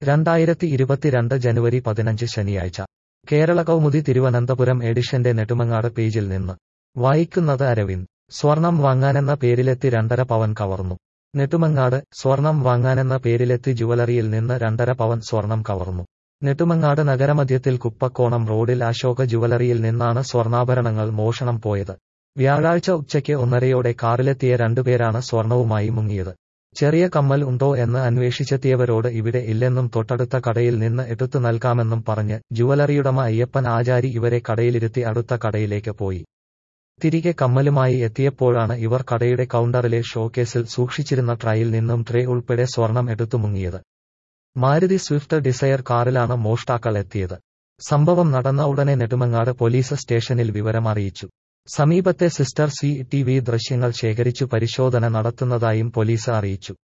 രണ്ടായിരത്തി ഇരുപത്തിരണ്ട് ജനുവരി പതിനഞ്ച് ശനിയാഴ്ച കേരള കൗമുദി തിരുവനന്തപുരം എഡിഷന്റെ നെടുമങ്ങാട് പേജിൽ നിന്ന് വായിക്കുന്നത് അരവിന്ദ് സ്വർണം വാങ്ങാനെന്ന പേരിലെത്തി രണ്ടര പവൻ കവർന്നു നെടുമങ്ങാട് സ്വർണം വാങ്ങാനെന്ന പേരിലെത്തി ജുവലറിയിൽ നിന്ന് രണ്ടര പവൻ സ്വർണം കവർന്നു നെടുമങ്ങാട് നഗരമധ്യത്തിൽ കുപ്പക്കോണം റോഡിൽ അശോക ജുവലറിയിൽ നിന്നാണ് സ്വർണ്ണാഭരണങ്ങൾ മോഷണം പോയത് വ്യാഴാഴ്ച ഉച്ചയ്ക്ക് ഒന്നരയോടെ കാറിലെത്തിയ രണ്ടുപേരാണ് സ്വർണവുമായി മുങ്ങിയത് ചെറിയ കമ്മൽ ഉണ്ടോ എന്ന് അന്വേഷിച്ചെത്തിയവരോട് ഇവിടെ ഇല്ലെന്നും തൊട്ടടുത്ത കടയിൽ നിന്ന് എടുത്തു നൽകാമെന്നും പറഞ്ഞ് ജുവലറിയുടമ അയ്യപ്പൻ ആചാരി ഇവരെ കടയിലിരുത്തി അടുത്ത കടയിലേക്ക് പോയി തിരികെ കമ്മലുമായി എത്തിയപ്പോഴാണ് ഇവർ കടയുടെ കൗണ്ടറിലെ ഷോക്കേസിൽ സൂക്ഷിച്ചിരുന്ന ട്രയിൽ നിന്നും ട്രേ ഉൾപ്പെടെ സ്വർണം എടുത്തു മുങ്ങിയത് മാരുതി സ്വിഫ്റ്റ് ഡിസയർ കാറിലാണ് മോഷ്ടാക്കൾ എത്തിയത് സംഭവം നടന്ന ഉടനെ നെടുമങ്ങാട് പോലീസ് സ്റ്റേഷനിൽ വിവരം അറിയിച്ചു സമീപത്തെ സിസ്റ്റർ സി ടി വി ദൃശ്യങ്ങൾ ശേഖരിച്ചു പരിശോധന നടത്തുന്നതായും പോലീസ് അറിയിച്ചു